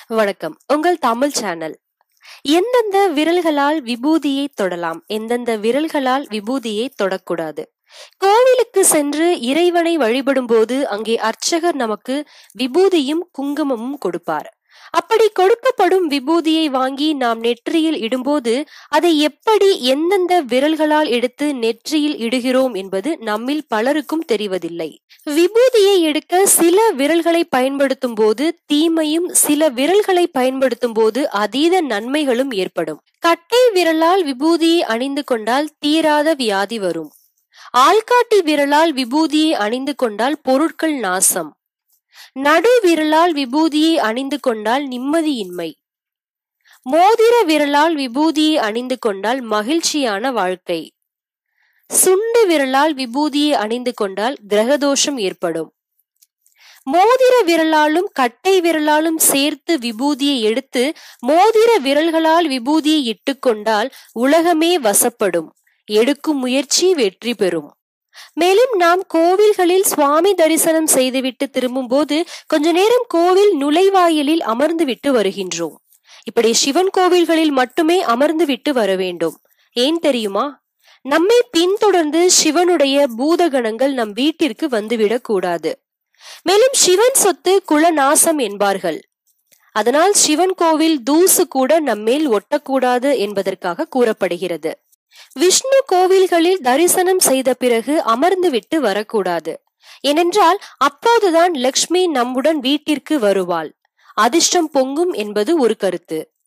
வணக்கம் உங்கள் தமிழ் சேனல் எந்தெந்த விரல்களால் விபூதியை தொடலாம் எந்தெந்த விரல்களால் விபூதியை தொடக்கூடாது கோவிலுக்கு சென்று இறைவனை வழிபடும் போது அங்கே அர்ச்சகர் நமக்கு விபூதியும் குங்குமமும் கொடுப்பார் அப்படி கொடுக்கப்படும் விபூதியை வாங்கி நாம் நெற்றியில் இடும்போது அதை எப்படி எந்தெந்த விரல்களால் எடுத்து நெற்றியில் இடுகிறோம் என்பது நம்மில் பலருக்கும் தெரிவதில்லை விபூதியை எடுக்க சில விரல்களை பயன்படுத்தும் போது தீமையும் சில விரல்களை பயன்படுத்தும் போது அதீத நன்மைகளும் ஏற்படும் கட்டை விரலால் விபூதியை அணிந்து கொண்டால் தீராத வியாதி வரும் ஆள்காட்டி விரலால் விபூதியை அணிந்து கொண்டால் பொருட்கள் நாசம் நடு விரலால் விபூதியை அணிந்து கொண்டால் நிம்மதியின்மை மோதிர விரலால் விபூதியை அணிந்து கொண்டால் மகிழ்ச்சியான வாழ்க்கை சுண்டு விரலால் விபூதியை அணிந்து கொண்டால் கிரகதோஷம் ஏற்படும் மோதிர விரலாலும் கட்டை விரலாலும் சேர்த்து விபூதியை எடுத்து மோதிர விரல்களால் விபூதியை இட்டுக்கொண்டால் உலகமே வசப்படும் எடுக்கும் முயற்சி வெற்றி பெறும் மேலும் நாம் கோவில்களில் சுவாமி தரிசனம் செய்துவிட்டு திரும்பும் போது கொஞ்ச நேரம் கோவில் நுழைவாயிலில் அமர்ந்து விட்டு வருகின்றோம் இப்படி சிவன் கோவில்களில் மட்டுமே அமர்ந்து விட்டு வர வேண்டும் ஏன் தெரியுமா நம்மை பின்தொடர்ந்து சிவனுடைய பூதகணங்கள் நம் வீட்டிற்கு வந்துவிடக் கூடாது மேலும் சிவன் சொத்து குலநாசம் என்பார்கள் அதனால் சிவன் கோவில் தூசு கூட நம்மேல் ஒட்டக்கூடாது என்பதற்காக கூறப்படுகிறது விஷ்ணு கோவில்களில் தரிசனம் செய்த பிறகு அமர்ந்து விட்டு வரக்கூடாது ஏனென்றால் அப்போதுதான் லக்ஷ்மி நம்முடன் வீட்டிற்கு வருவாள் அதிர்ஷ்டம் பொங்கும் என்பது ஒரு கருத்து